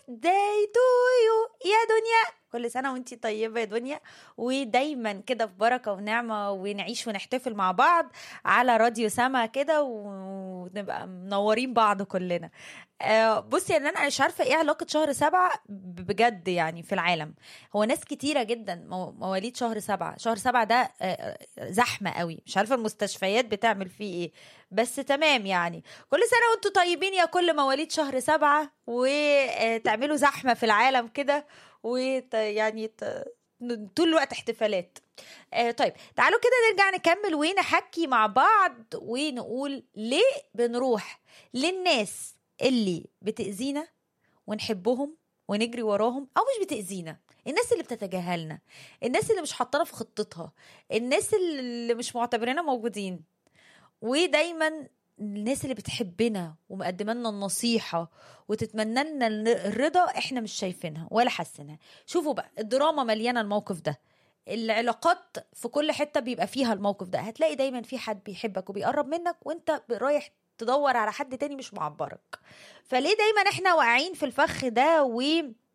داي تو يو يا دنيا كل سنة وانتي طيبة يا دنيا ودايما كده في بركة ونعمة ونعيش ونحتفل مع بعض على راديو سما كده ونبقى منورين بعض كلنا آه، بصي ان انا مش عارفة ايه علاقة شهر سبعة بجد يعني في العالم هو ناس كتيرة جدا مو- مواليد شهر سبعة شهر سبعة ده آه، زحمة قوي مش عارفة المستشفيات بتعمل فيه ايه بس تمام يعني كل سنة وانتم طيبين يا كل مواليد شهر سبعة وتعملوا زحمة في العالم كده ويعني طول الوقت احتفالات آه طيب تعالوا كده نرجع نكمل ونحكي مع بعض ونقول ليه بنروح للناس اللي بتأذينا ونحبهم ونجري وراهم او مش بتأذينا الناس اللي بتتجاهلنا الناس اللي مش حاطانا في خطتها الناس اللي مش معتبريننا موجودين ودايما الناس اللي بتحبنا ومقدمه لنا النصيحه وتتمنى لنا الرضا احنا مش شايفينها ولا حاسينها شوفوا بقى الدراما مليانه الموقف ده العلاقات في كل حته بيبقى فيها الموقف ده هتلاقي دايما في حد بيحبك وبيقرب منك وانت رايح تدور على حد تاني مش معبرك فليه دايما احنا واقعين في الفخ ده و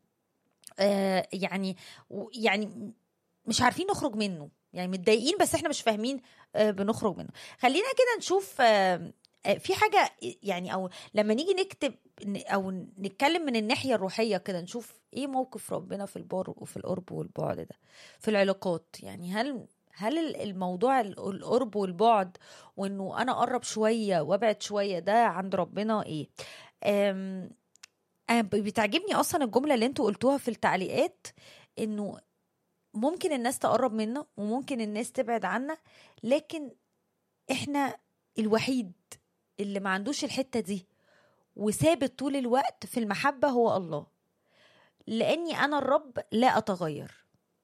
آه يعني و- يعني مش عارفين نخرج منه يعني متضايقين بس احنا مش فاهمين آه بنخرج منه خلينا كده نشوف آه آه، في حاجة يعني أو لما نيجي نكتب ن- أو نتكلم من الناحية الروحية كده نشوف إيه موقف ربنا في البر وفي القرب والبعد ده في العلاقات يعني هل هل ال- الموضوع ال- القرب والبعد وإنه أنا أقرب شوية وأبعد شوية ده عند ربنا إيه؟ أم أنا ب- بتعجبني أصلا الجملة اللي أنتوا قلتوها في التعليقات إنه ممكن الناس تقرب منا وممكن الناس تبعد عنا لكن احنا الوحيد اللي ما عندوش الحتة دي وثابت طول الوقت في المحبة هو الله لأني أنا الرب لا أتغير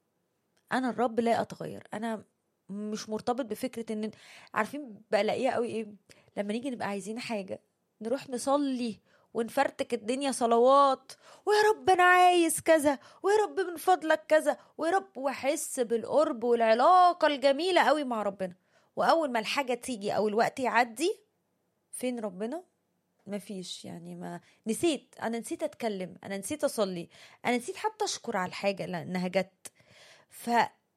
أنا الرب لا أتغير أنا مش مرتبط بفكرة إن عارفين بلاقيها قوي إيه لما نيجي نبقى عايزين حاجة نروح نصلي ونفرتك الدنيا صلوات ويا رب انا عايز كذا ويا رب من فضلك كذا ويا رب واحس بالقرب والعلاقه الجميله قوي مع ربنا واول ما الحاجه تيجي او الوقت يعدي فين ربنا مفيش يعني ما نسيت انا نسيت اتكلم انا نسيت اصلي انا نسيت حتى اشكر على الحاجه لانها جت ف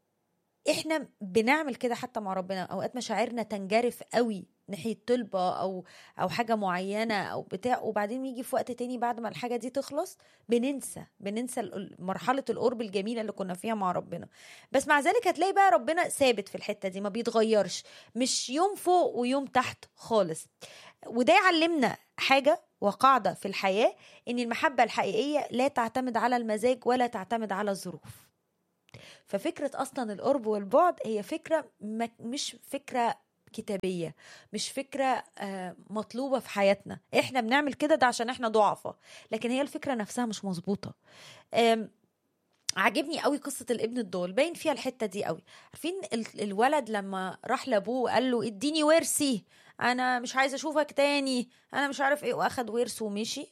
احنا بنعمل كده حتى مع ربنا اوقات مشاعرنا تنجرف قوي ناحيه طلبه او او حاجه معينه او بتاع وبعدين يجي في وقت تاني بعد ما الحاجه دي تخلص بننسى بننسى ال- مرحله القرب الجميله اللي كنا فيها مع ربنا بس مع ذلك هتلاقي بقى ربنا ثابت في الحته دي ما بيتغيرش مش يوم فوق ويوم تحت خالص وده يعلمنا حاجه وقاعده في الحياه ان المحبه الحقيقيه لا تعتمد على المزاج ولا تعتمد على الظروف ففكرة أصلا القرب والبعد هي فكرة ما- مش فكرة كتابية مش فكرة آه، مطلوبة في حياتنا احنا بنعمل كده ده عشان احنا ضعفة لكن هي الفكرة نفسها مش مظبوطة آم، عجبني قوي قصة الابن الضال باين فيها الحتة دي قوي عارفين ال- الولد لما راح لابوه وقال له اديني ورثي انا مش عايز اشوفك تاني انا مش عارف ايه واخد ورثه ومشي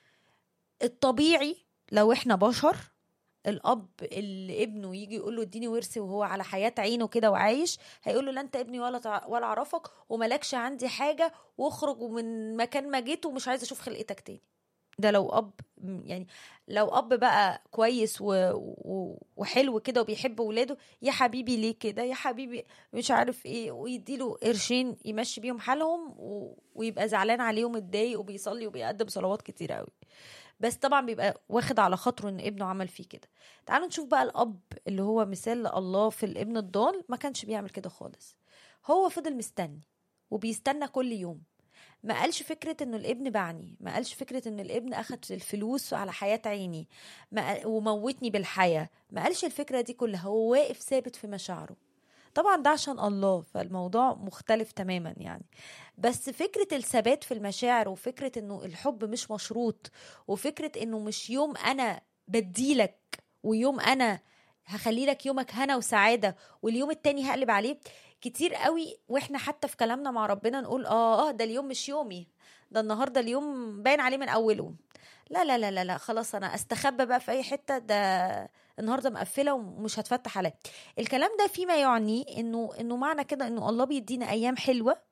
الطبيعي لو احنا بشر الاب اللي ابنه يجي يقول له اديني ورثي وهو على حياه عينه كده وعايش هيقول له لا انت ابني ولا تع... ولا اعرفك وملكش عندي حاجه واخرج من مكان ما جيت ومش عايز اشوف خلقتك تاني ده لو اب يعني لو اب بقى كويس و... و... وحلو كده وبيحب ولاده يا حبيبي ليه كده يا حبيبي مش عارف ايه ويديله قرشين يمشي بيهم حالهم و... ويبقى زعلان عليهم متضايق وبيصلي وبيقدم صلوات كتير قوي بس طبعا بيبقى واخد على خاطره ان ابنه عمل فيه كده تعالوا نشوف بقى الاب اللي هو مثال الله في الابن الضال ما كانش بيعمل كده خالص هو فضل مستني وبيستنى كل يوم ما قالش فكرة انه الابن باعني ما قالش فكرة ان الابن اخد الفلوس على حياة عيني ما قال- وموتني بالحياة ما قالش الفكرة دي كلها هو واقف ثابت في مشاعره طبعا ده عشان الله فالموضوع مختلف تماما يعني بس فكرة الثبات في المشاعر وفكرة انه الحب مش مشروط وفكرة انه مش يوم انا بديلك ويوم انا هخلي لك يومك هنا وسعادة واليوم التاني هقلب عليه كتير قوي واحنا حتى في كلامنا مع ربنا نقول اه اه ده اليوم مش يومي ده النهارده اليوم باين عليه من اوله لا لا لا لا لا خلاص انا استخبى بقى في اي حته ده النهارده مقفله ومش هتفتح عليا الكلام ده فيما يعني انه انه معنى كده انه الله بيدينا ايام حلوه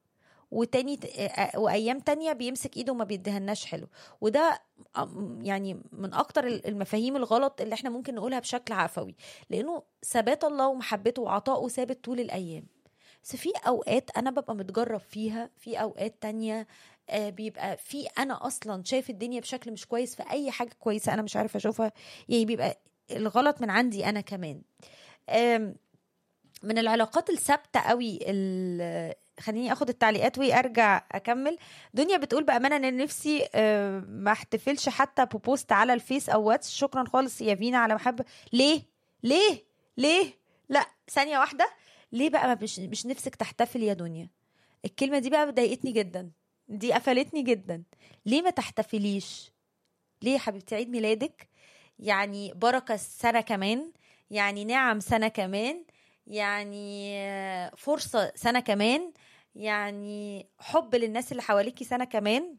وتاني ت- آه، وايام تانية بيمسك ايده وما بيديهالناش حلو وده آم، يعني من اكتر المفاهيم الغلط اللي احنا ممكن نقولها بشكل عفوي لانه ثبات الله ومحبته وعطائه ثابت طول الايام بس في اوقات انا ببقى متجرب فيها في اوقات تانية آه، بيبقى في انا اصلا شايف الدنيا بشكل مش كويس في اي حاجه كويسه انا مش عارفه اشوفها يعني بيبقى الغلط من عندي انا كمان آم، من العلاقات الثابته قوي ال- خليني اخد التعليقات وارجع اكمل دنيا بتقول بامانه ان نفسي آه، ما احتفلش حتى ببوست على الفيس او واتس شكرا خالص يا فينا على محبه ليه ليه ليه لا ثانيه واحده ليه بقى ما مش مش نفسك تحتفل يا دنيا الكلمه دي بقى ضايقتني جدا دي قفلتني جدا ليه ما تحتفليش ليه يا حبيبتي عيد ميلادك يعني بركه سنه كمان يعني نعم سنه كمان يعني آه، فرصه سنه كمان يعني حب للناس اللي حواليكي سنه كمان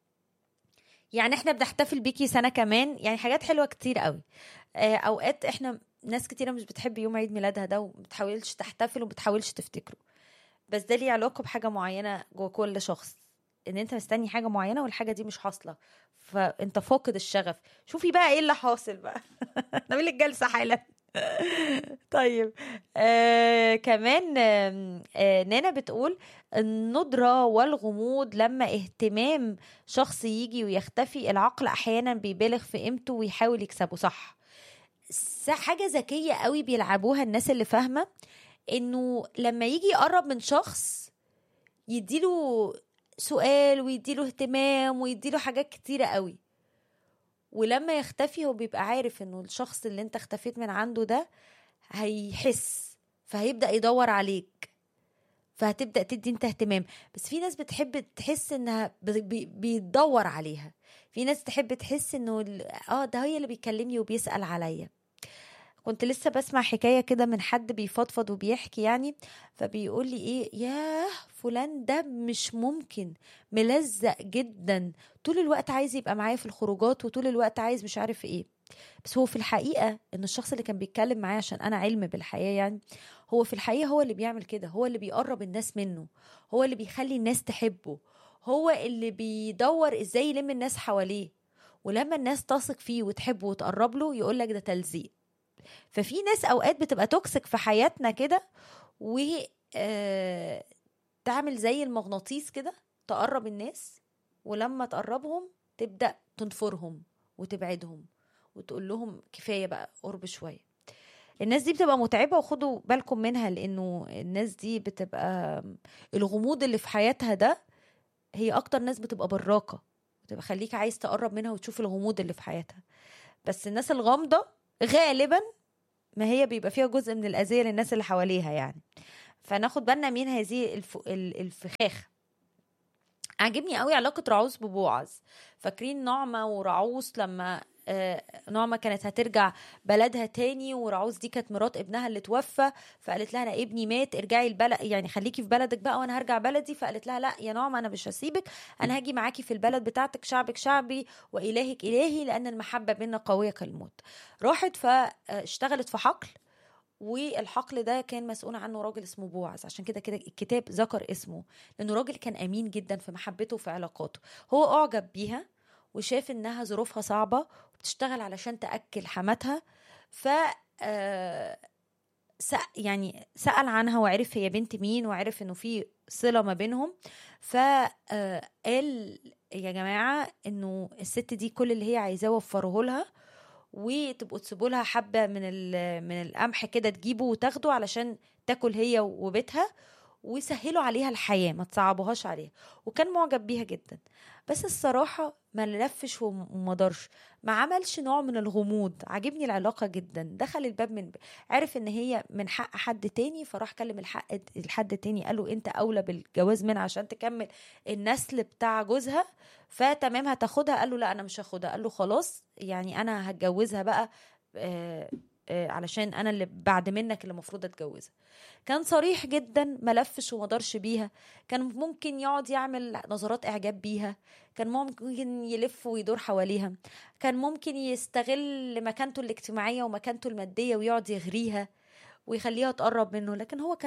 يعني احنا بنحتفل بيكي سنه كمان يعني حاجات حلوه كتير قوي آه، اوقات احنا ناس كتيره مش بتحب يوم عيد ميلادها ده وبتحاولش تحتفل وبتحاولش تفتكره بس ده ليه علاقه بحاجه معينه جوه كل شخص ان انت مستني حاجه معينه والحاجه دي مش حاصله فانت فاقد الشغف شوفي بقى ايه اللي حاصل بقى نعمل الجلسه حالا طيب آه كمان آه آه نانا بتقول الندرة والغموض لما اهتمام شخص يجي ويختفي العقل احيانا بيبالغ في قيمته ويحاول يكسبه صح س- حاجة ذكية قوي بيلعبوها الناس اللي فاهمة انه لما يجي يقرب من شخص يديله سؤال ويديله اهتمام ويديله حاجات كتيرة قوي ولما يختفي هو بيبقى عارف انه الشخص اللي انت اختفيت من عنده ده هيحس فهيبدأ يدور عليك فهتبدأ تدي انت اهتمام بس في ناس بتحب تحس انها بي- بي- بيدور عليها في ناس تحب تحس انه ال- اه ده هي اللي بيكلمني وبيسأل عليا كنت لسه بسمع حكاية كده من حد بيفضفض وبيحكي يعني فبيقول لي ايه ياه فلان ده مش ممكن ملزق جدا طول الوقت عايز يبقى معايا في الخروجات وطول الوقت عايز مش عارف ايه بس هو في الحقيقة ان الشخص اللي كان بيتكلم معايا عشان انا علم بالحياة يعني هو في الحقيقة هو اللي بيعمل كده هو اللي بيقرب الناس منه هو اللي بيخلي الناس تحبه هو اللي بيدور ازاي يلم الناس حواليه ولما الناس تثق فيه وتحبه وتقرب له يقول لك ده تلزيق ففي ناس اوقات بتبقى توكسيك في حياتنا كده و آه، تعمل زي المغناطيس كده تقرب الناس ولما تقربهم تبدأ تنفرهم وتبعدهم وتقول لهم كفاية بقى قرب شوية الناس دي بتبقى متعبة وخدوا بالكم منها لأنه الناس دي بتبقى الغموض اللي في حياتها ده هي أكتر ناس بتبقى براقة بتبقى خليك عايز تقرب منها وتشوف الغموض اللي في حياتها بس الناس الغامضة غالبا ما هي بيبقى فيها جزء من الأذية للناس اللي حواليها يعني فناخد بالنا من هذه الف... ال- الفخاخ عجبني قوي علاقة رعوز ببوعز فاكرين نعمة ورعوز لما آه، نعمة كانت هترجع بلدها تاني ورعوز دي كانت مرات ابنها اللي توفى فقالت لها انا ابني مات ارجعي البلد يعني خليكي في بلدك بقى وانا هرجع بلدي فقالت لها لا يا نعمة انا مش هسيبك انا هاجي معاكي في البلد بتاعتك شعبك شعبي والهك الهي لان المحبة بينا قوية كالموت راحت فاشتغلت في حقل والحقل ده كان مسؤول عنه راجل اسمه بوعز عشان كده كده الكتاب ذكر اسمه لانه راجل كان امين جدا في محبته وفي علاقاته هو اعجب بيها وشاف انها ظروفها صعبه وبتشتغل علشان تاكل حماتها ف آه، سأ- يعني سأل عنها وعرف هي بنت مين وعرف انه في صلة ما بينهم فقال يا جماعة انه الست دي كل اللي هي عايزاه وفره لها وتبقوا تسيبوا لها حبة من ال- من القمح كده تجيبه وتاخده علشان تاكل هي وبيتها ويسهلوا عليها الحياة ما تصعبوهاش عليها وكان معجب بيها جدا بس الصراحة ما لفش وم- وما دارش ما عملش نوع من الغموض عجبني العلاقة جدا دخل الباب من عرف ان هي من حق حد تاني فراح كلم الحق الحد تاني قال له انت اولى بالجواز منها عشان تكمل النسل بتاع جوزها فتمام هتاخدها قال له لا انا مش هاخدها قال له خلاص يعني انا هتجوزها بقى آه آه علشان انا اللي بعد منك اللي المفروض اتجوزها كان صريح جدا ما لفش وما دارش بيها كان ممكن يقعد يعمل نظرات اعجاب بيها كان ممكن يلف ويدور حواليها كان ممكن يستغل مكانته الاجتماعيه ومكانته الماديه ويقعد يغريها ويخليها تقرب منه لكن هو كان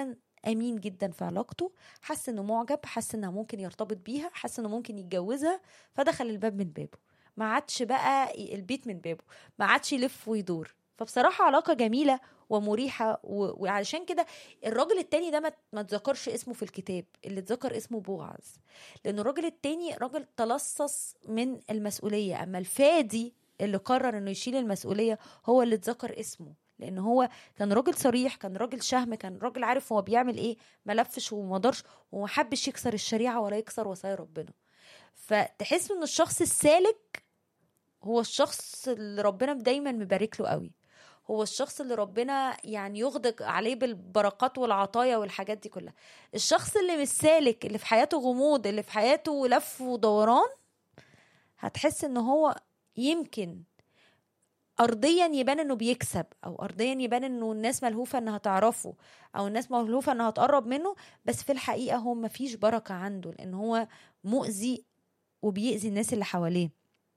امين جدا في علاقته حس انه معجب حس انها ممكن يرتبط بيها حس انه ممكن يتجوزها فدخل الباب من بابه ما عادش بقى البيت من بابه ما عادش يلف ويدور فبصراحة علاقة جميلة ومريحة و... وعلشان كده الراجل التاني ده ما ما اتذكرش اسمه في الكتاب اللي اتذكر اسمه بوعز لأن الراجل التاني راجل تلصص من المسؤولية أما الفادي اللي قرر انه يشيل المسؤولية هو اللي اتذكر اسمه لان هو كان راجل صريح كان راجل شهم كان راجل عارف هو بيعمل ايه ما لفش وما دارش وما حبش يكسر الشريعة ولا يكسر وصايا ربنا فتحس ان الشخص السالك هو الشخص اللي ربنا دايما مبارك له قوي هو الشخص اللي ربنا يعني يغدق عليه بالبركات والعطايا والحاجات دي كلها الشخص اللي مش سالك اللي في حياته غموض اللي في حياته لف ودوران هتحس ان هو يمكن ارضيا يبان انه بيكسب او ارضيا يبان انه الناس ملهوفه انها تعرفه او الناس ملهوفه انها تقرب منه بس في الحقيقه هو مفيش بركه عنده لان هو مؤذي وبيأذي الناس اللي حواليه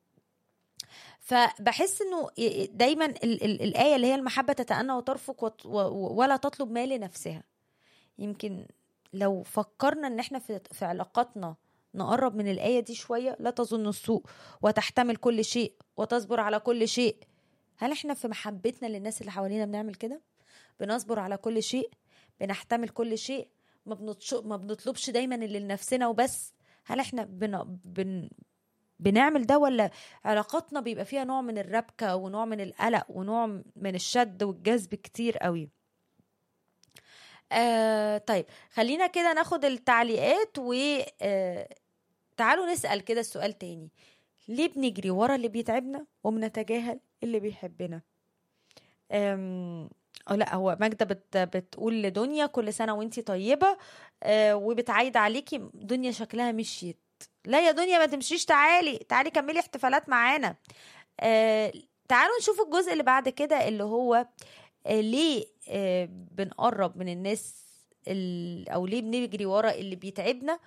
فبحس انه دايما ال- ال- الايه اللي هي المحبه تتأنى وترفق وت- و- ولا تطلب ما لنفسها يمكن لو فكرنا ان احنا في في علاقاتنا نقرب من الآية دي شوية لا تظن السوء وتحتمل كل شيء وتصبر على كل شيء هل احنا في محبتنا للناس اللي حوالينا بنعمل كده بنصبر على كل شيء بنحتمل كل شيء ما, بنطش... ما بنطلبش دايما اللي لنفسنا وبس هل احنا بن... بن... بنعمل ده ولا علاقاتنا بيبقى فيها نوع من الربكة ونوع من القلق ونوع من الشد والجذب كتير قوي آه طيب خلينا كده ناخد التعليقات و آه تعالوا نسأل كده السؤال تاني ليه بنجري ورا اللي بيتعبنا وبنتجاهل اللي بيحبنا أم... أو لا هو ماجدة بت... بتقول لدنيا كل سنة وانتي طيبة أه وبتعايد عليكي دنيا شكلها مشيت لا يا دنيا ما تمشيش تعالي تعالي كملي احتفالات معانا أه تعالوا نشوف الجزء اللي بعد كده اللي هو أه ليه أه بنقرب من الناس ال... او ليه بنجري ورا اللي بيتعبنا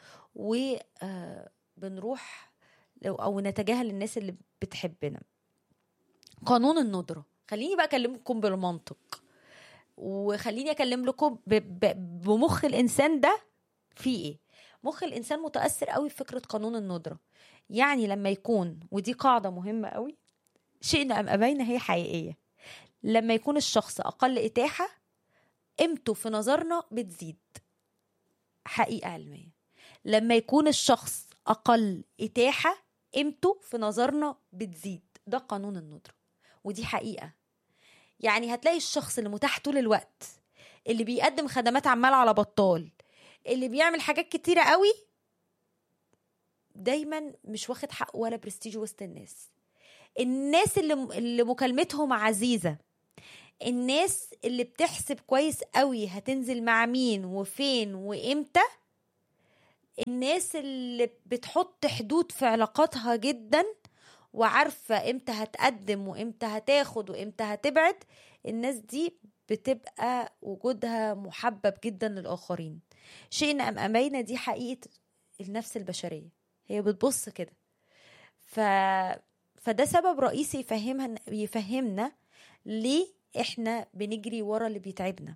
وبنروح او نتجاهل الناس اللي بتحبنا قانون الندرة خليني بقى اكلمكم بالمنطق وخليني اكلم لكم ب... ب... بمخ الانسان ده في ايه مخ الانسان متاثر قوي بفكره قانون الندره يعني لما يكون ودي قاعده مهمه قوي شئنا ام ابينا هي حقيقيه لما يكون الشخص اقل اتاحه قيمته في نظرنا بتزيد حقيقه علميه لما يكون الشخص اقل اتاحه قيمته في نظرنا بتزيد ده قانون الندره ودي حقيقه يعني هتلاقي الشخص اللي متاح طول الوقت اللي بيقدم خدمات عمال على بطال اللي بيعمل حاجات كتيرة قوي دايما مش واخد حق ولا برستيج وسط الناس الناس اللي, اللي مكالمتهم عزيزة الناس اللي بتحسب كويس قوي هتنزل مع مين وفين وامتى الناس اللي بتحط حدود في علاقاتها جدا وعارفة امتى هتقدم وامتى هتاخد وامتى هتبعد الناس دي بتبقى وجودها محبب جدا للآخرين شئنا أم أمينا دي حقيقة النفس البشرية هي بتبص كده ف... فده سبب رئيسي يفهمها يفهمنا ليه احنا بنجري ورا اللي بيتعبنا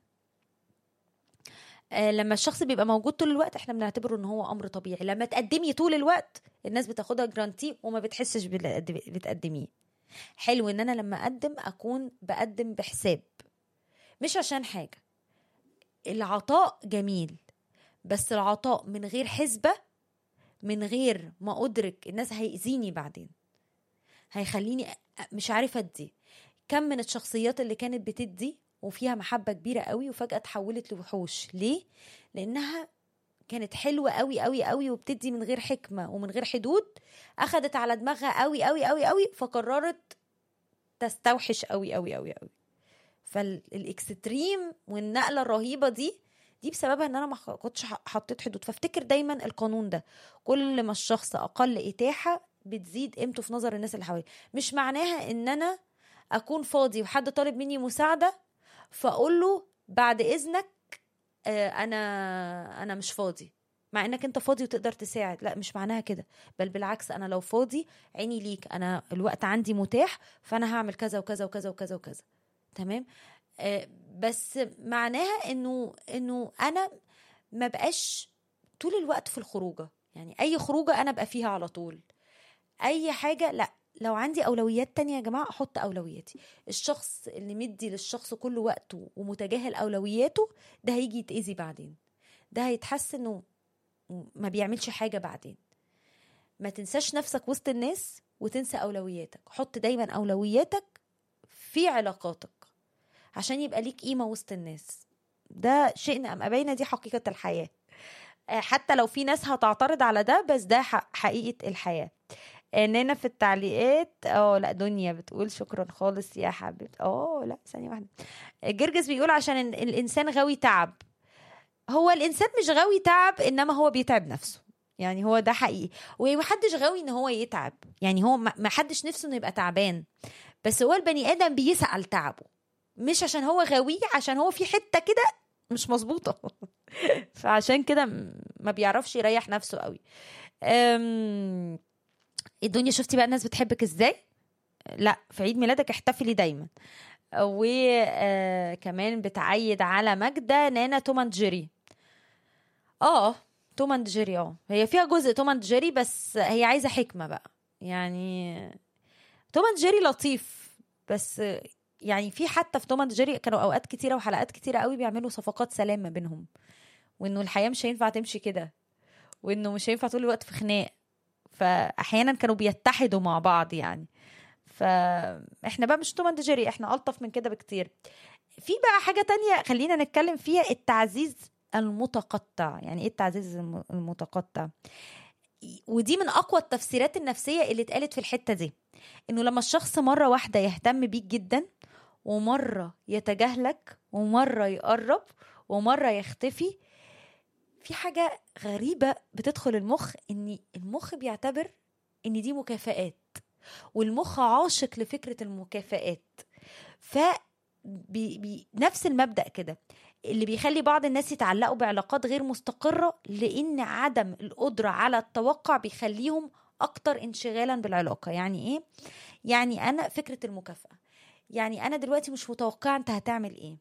آه لما الشخص بيبقى موجود طول الوقت احنا بنعتبره ان هو امر طبيعي لما تقدمي طول الوقت الناس بتاخدها جرانتي وما بتحسش باللي بتقدميه حلو ان انا لما اقدم اكون بقدم بحساب مش عشان حاجه العطاء جميل بس العطاء من غير حسبه من غير ما ادرك الناس هيأذيني بعدين هيخليني مش عارفه ادي كم من الشخصيات اللي كانت بتدي وفيها محبه كبيره قوي وفجاه اتحولت لوحوش ليه لانها كانت حلوه قوي قوي قوي وبتدي من غير حكمه ومن غير حدود اخدت على دماغها قوي قوي قوي قوي فقررت تستوحش قوي قوي قوي قوي فالاكستريم والنقله الرهيبه دي دي بسببها ان انا ما كنتش حطيت حدود فافتكر دايما القانون ده كل ما الشخص اقل اتاحه بتزيد قيمته في نظر الناس اللي حواليه مش معناها ان انا اكون فاضي وحد طالب مني مساعده فاقول له بعد اذنك آه انا انا مش فاضي مع انك انت فاضي وتقدر تساعد لا مش معناها كده بل بالعكس انا لو فاضي عيني ليك انا الوقت عندي متاح فانا هعمل كذا وكذا وكذا وكذا وكذا تمام آه بس معناها انه انه انا ما بقاش طول الوقت في الخروجه يعني اي خروجه انا ابقى فيها على طول اي حاجه لا لو عندي اولويات تانية يا جماعه احط اولوياتي الشخص اللي مدي للشخص كل وقته ومتجاهل اولوياته ده هيجي يتاذي بعدين ده هيتحس انه ما بيعملش حاجه بعدين ما تنساش نفسك وسط الناس وتنسى اولوياتك حط دايما اولوياتك في علاقاتك عشان يبقى ليك قيمه وسط الناس ده شئنا ام ابينا دي حقيقه الحياه حتى لو في ناس هتعترض على ده بس ده حقيقه الحياه اننا في التعليقات اه لا دنيا بتقول شكرا خالص يا حبيبتي اه لا ثانيه واحده جرجس بيقول عشان الانسان غاوي تعب هو الانسان مش غاوي تعب انما هو بيتعب نفسه يعني هو ده حقيقي ومحدش غاوي ان هو يتعب يعني هو ما حدش نفسه انه يبقى تعبان بس هو البني ادم بيسأل تعبه مش عشان هو غاويه عشان هو في حته كده مش مظبوطه فعشان كده ما بيعرفش يريح نفسه قوي أم... الدنيا شفتي بقى الناس بتحبك ازاي لا في عيد ميلادك احتفلي دايما وكمان بتعيد على ماجدة نانا توم اند جيري اه توم اند جيري اه هي فيها جزء توم اند جيري بس هي عايزه حكمه بقى يعني توم اند جيري لطيف بس يعني في حتى في توم اند جيري كانوا اوقات كتيره وحلقات كتيره قوي بيعملوا صفقات سلام ما بينهم وانه الحياه مش هينفع تمشي كده وانه مش هينفع طول الوقت في خناق فاحيانا كانوا بيتحدوا مع بعض يعني فاحنا بقى مش توم اند جيري احنا الطف من كده بكتير في بقى حاجه تانية خلينا نتكلم فيها التعزيز المتقطع يعني ايه التعزيز المتقطع ودي من اقوى التفسيرات النفسيه اللي اتقالت في الحته دي انه لما الشخص مره واحده يهتم بيك جدا ومره يتجاهلك ومره يقرب ومره يختفي في حاجه غريبه بتدخل المخ ان المخ بيعتبر ان دي مكافآت والمخ عاشق لفكره المكافآت ف بي بي نفس المبدا كده اللي بيخلي بعض الناس يتعلقوا بعلاقات غير مستقرة لأن عدم القدرة على التوقع بيخليهم أكتر انشغالا بالعلاقة يعني إيه؟ يعني أنا فكرة المكافأة يعني أنا دلوقتي مش متوقعة أنت هتعمل إيه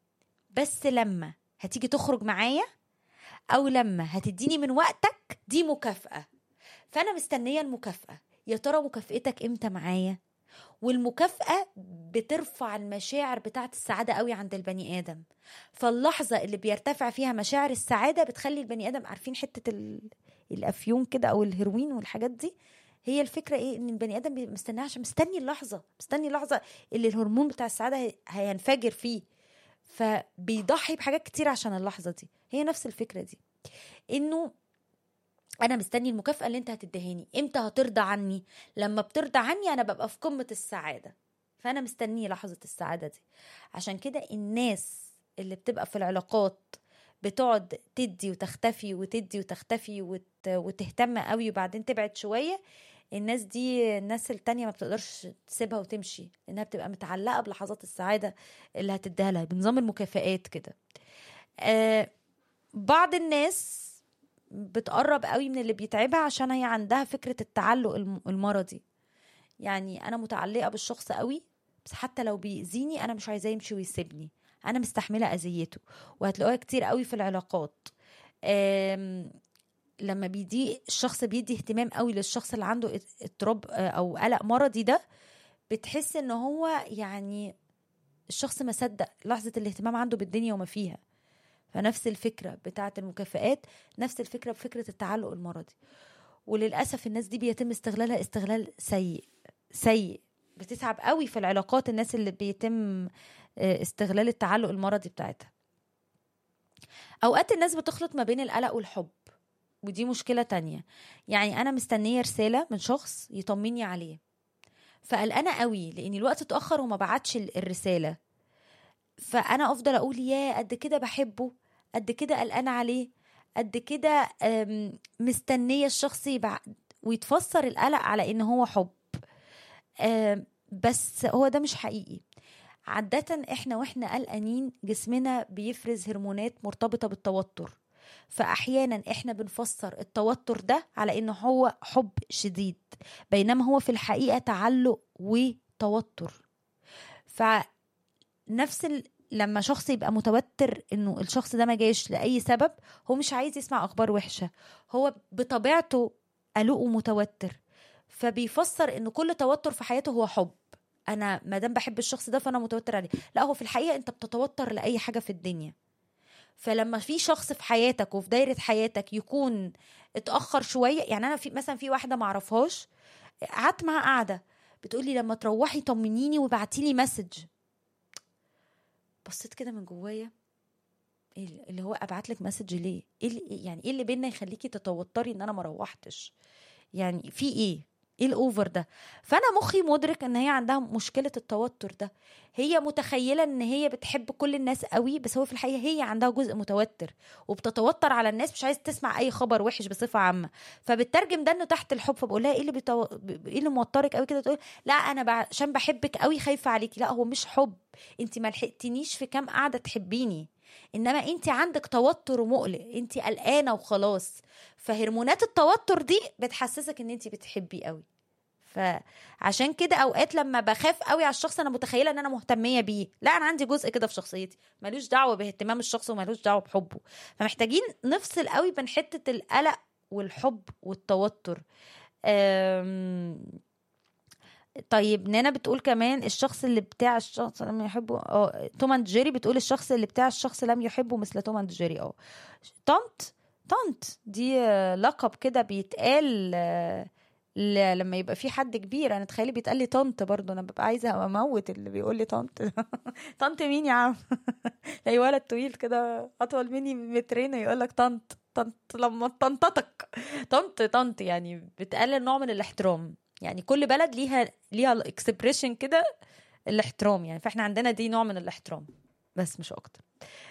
بس لما هتيجي تخرج معايا أو لما هتديني من وقتك دي مكافأة فأنا مستنية المكافأة يا ترى مكافئتك إمتى معايا والمكافأة بترفع المشاعر بتاعت السعادة قوي عند البني آدم فاللحظة اللي بيرتفع فيها مشاعر السعادة بتخلي البني آدم عارفين حتة ال... الأفيون كده أو الهيروين والحاجات دي هي الفكرة إيه إن البني آدم مستناها عشان مستني اللحظة مستني اللحظة اللي الهرمون بتاع السعادة هينفجر فيه فبيضحي بحاجات كتير عشان اللحظة دي هي نفس الفكرة دي إنه انا مستني المكافاه اللي انت هتدهاني امتى هترضى عني لما بترضى عني انا ببقى في قمه السعاده فانا مستنيه لحظه السعاده دي عشان كده الناس اللي بتبقى في العلاقات بتقعد تدي وتختفي وتدي وتختفي وت... وتهتم قوي وبعدين تبعد شويه الناس دي الناس التانية ما بتقدرش تسيبها وتمشي لانها بتبقى متعلقه بلحظات السعاده اللي هتديها لها بنظام المكافآت كده آه بعض الناس بتقرب قوي من اللي بيتعبها عشان هي عندها فكرة التعلق المرضي يعني أنا متعلقة بالشخص قوي بس حتى لو بيأذيني أنا مش عايزاه يمشي ويسيبني أنا مستحملة أذيته وهتلاقوها كتير قوي في العلاقات لما بيدي الشخص بيدي اهتمام قوي للشخص اللي عنده اضطراب او قلق مرضي ده بتحس ان هو يعني الشخص ما صدق لحظه الاهتمام عنده بالدنيا وما فيها فنفس الفكرة بتاعة المكافآت نفس الفكرة بفكرة التعلق المرضي وللأسف الناس دي بيتم استغلالها استغلال سيء سيء بتتعب قوي في العلاقات الناس اللي بيتم استغلال التعلق المرضي بتاعتها أوقات الناس بتخلط ما بين القلق والحب ودي مشكلة تانية يعني أنا مستنية رسالة من شخص يطمني عليه فقلقانة قوي لأن الوقت اتأخر وما بعتش الرسالة فانا افضل اقول يا قد كده بحبه قد كده قلقانه عليه قد كده مستنيه الشخص يبع ويتفسر القلق على ان هو حب بس هو ده مش حقيقي عادة احنا واحنا قلقانين جسمنا بيفرز هرمونات مرتبطة بالتوتر فأحيانا احنا بنفسر التوتر ده على انه هو حب شديد بينما هو في الحقيقة تعلق وتوتر ف نفس لما شخص يبقى متوتر انه الشخص ده ما جاش لاي سبب هو مش عايز يسمع اخبار وحشه هو بطبيعته قلق ومتوتر فبيفسر ان كل توتر في حياته هو حب انا ما دام بحب الشخص ده فانا متوتر عليه لا هو في الحقيقه انت بتتوتر لاي حاجه في الدنيا فلما في شخص في حياتك وفي دايره حياتك يكون اتاخر شويه يعني انا في مثلا في واحده ما اعرفهاش قعدت معاها قاعده بتقولي لما تروحي طمنيني وابعتي لي مسج بصيت كده من جوايا إيه اللي هو ابعت لك مسج ليه ايه اللي يعني ايه اللي بينا يخليكي تتوتري ان انا ما روحتش يعني في ايه ايه الاوفر ده فانا مخي مدرك ان هي عندها مشكله التوتر ده هي متخيله ان هي بتحب كل الناس قوي بس هو في الحقيقه هي عندها جزء متوتر وبتتوتر على الناس مش عايزه تسمع اي خبر وحش بصفه عامه فبترجم ده انه تحت الحب فبقول لها ايه اللي بتو... ايه اللي موترك قوي كده تقول لا انا ب... عشان بحبك قوي خايفه عليكي لا هو مش حب انت ما لحقتنيش في كام قاعده تحبيني انما انت عندك توتر ومقلق انت قلقانه وخلاص فهرمونات التوتر دي بتحسسك ان انت بتحبيه قوي فعشان كده اوقات لما بخاف قوي على الشخص انا متخيله ان انا مهتميه بيه لا انا عندي جزء كده في شخصيتي ملوش دعوه باهتمام الشخص وملوش دعوه بحبه فمحتاجين نفصل قوي بين حته القلق والحب والتوتر أم... طيب نانا بتقول كمان الشخص اللي بتاع الشخص لم يحبه اه توم اند جيري بتقول الشخص اللي بتاع الشخص لم يحبه مثل توم اند جيري اه طنط طنط دي لقب كده بيتقال لما يبقى في حد كبير انا تخيلي بيتقال لي طنط برضه انا ببقى عايزه اموت اللي بيقول لي طنط طنط مين يا عم اي ولد طويل كده اطول مني مترين يقول لك طنط طنط لما طنطتك طنط طنط يعني بتقلل نوع من الاحترام يعني كل بلد ليها ليها الاكسبريشن كده الاحترام يعني فاحنا عندنا دي نوع من الاحترام بس مش اكتر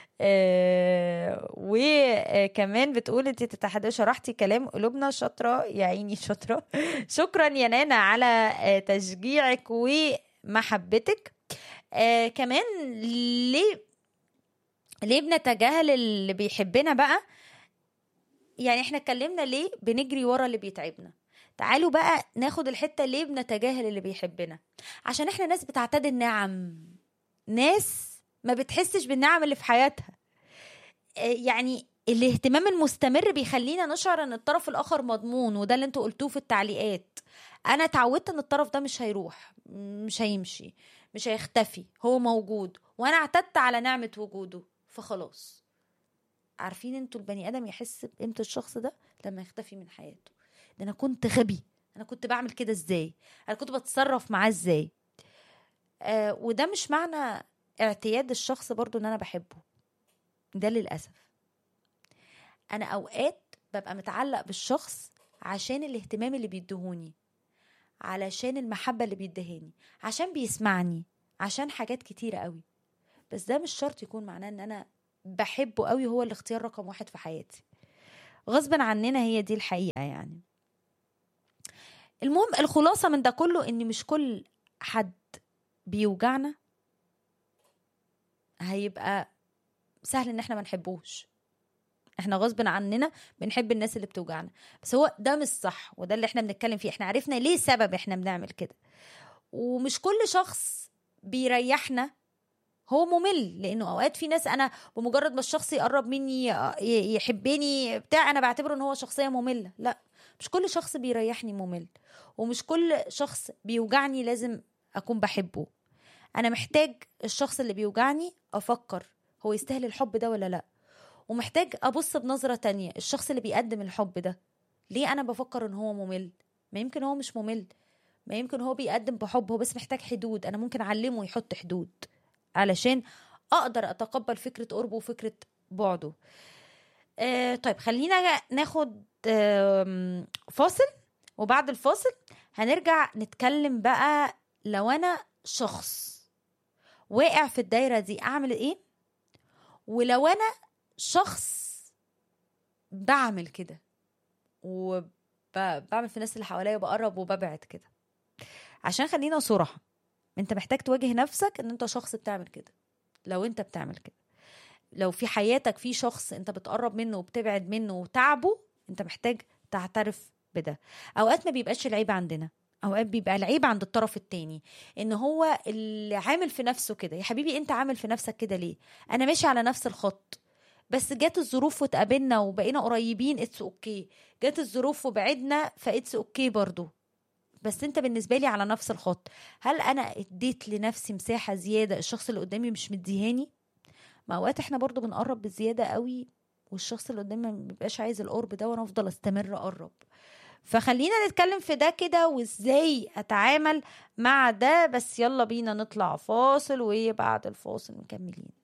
آه وكمان بتقول انت تتحدث شرحتي كلام قلوبنا شاطره يا عيني شاطره شكرا يا نانا على آه تشجيعك ومحبتك آه كمان ليه ليه بنتجاهل اللي بيحبنا بقى يعني احنا اتكلمنا ليه بنجري ورا اللي بيتعبنا تعالوا بقى ناخد الحته ليه بنتجاهل اللي بيحبنا عشان احنا ناس بتعتاد النعم ناس ما بتحسش بالنعم اللي في حياتها يعني الاهتمام المستمر بيخلينا نشعر ان الطرف الاخر مضمون وده اللي انتوا قلتوه في التعليقات انا اتعودت ان الطرف ده مش هيروح مش هيمشي مش هيختفي هو موجود وانا اعتدت على نعمه وجوده فخلاص عارفين انتوا البني ادم يحس بقيمه الشخص ده لما يختفي من حياته ده انا كنت غبي انا كنت بعمل كده ازاي انا كنت بتصرف معاه ازاي آه وده مش معنى اعتياد الشخص برضو ان انا بحبه ده للاسف انا اوقات ببقى متعلق بالشخص عشان الاهتمام اللي بيدهوني علشان المحبه اللي بيدهاني عشان بيسمعني عشان حاجات كتيره قوي بس ده مش شرط يكون معناه ان انا بحبه قوي هو الاختيار رقم واحد في حياتي غصبا عننا هي دي الحقيقه يعني المهم الخلاصه من ده كله ان مش كل حد بيوجعنا هيبقى سهل ان احنا ما نحبوش احنا غصب عننا بنحب الناس اللي بتوجعنا بس هو ده مش صح وده اللي احنا بنتكلم فيه احنا عرفنا ليه سبب احنا بنعمل كده ومش كل شخص بيريحنا هو ممل لانه اوقات في ناس انا بمجرد ما الشخص يقرب مني يحبني بتاع انا بعتبره ان هو شخصيه ممله لا مش كل شخص بيريحني ممل ومش كل شخص بيوجعني لازم اكون بحبه انا محتاج الشخص اللي بيوجعني افكر هو يستاهل الحب ده ولا لا ومحتاج ابص بنظره تانية الشخص اللي بيقدم الحب ده ليه انا بفكر ان هو ممل ما يمكن هو مش ممل ما يمكن هو بيقدم بحب هو بس محتاج حدود انا ممكن اعلمه يحط حدود علشان اقدر اتقبل فكره قربه وفكره بعده آه طيب خلينا ناخد آه فاصل وبعد الفاصل هنرجع نتكلم بقى لو انا شخص واقع في الدايره دي اعمل ايه ولو انا شخص بعمل كده وبعمل في الناس اللي حواليا بقرب وببعد كده عشان خلينا صراحة انت محتاج تواجه نفسك ان انت شخص بتعمل كده لو انت بتعمل كده لو في حياتك في شخص انت بتقرب منه وبتبعد منه وتعبه انت محتاج تعترف بده اوقات ما بيبقاش العيب عندنا اوقات بيبقى العيب عند الطرف التاني ان هو اللي عامل في نفسه كده يا حبيبي انت عامل في نفسك كده ليه انا ماشي على نفس الخط بس جت الظروف واتقابلنا وبقينا قريبين اتس اوكي جت الظروف وبعدنا فاتس اوكي برضو بس انت بالنسبه لي على نفس الخط هل انا اديت لنفسي مساحه زياده الشخص اللي قدامي مش مديهاني ما اوقات احنا برضو بنقرب بزياده قوي والشخص اللي قدامي ما بيبقاش عايز القرب ده وانا افضل استمر اقرب فخلينا نتكلم في ده كده وازاي اتعامل مع ده بس يلا بينا نطلع فاصل وبعد الفاصل مكملين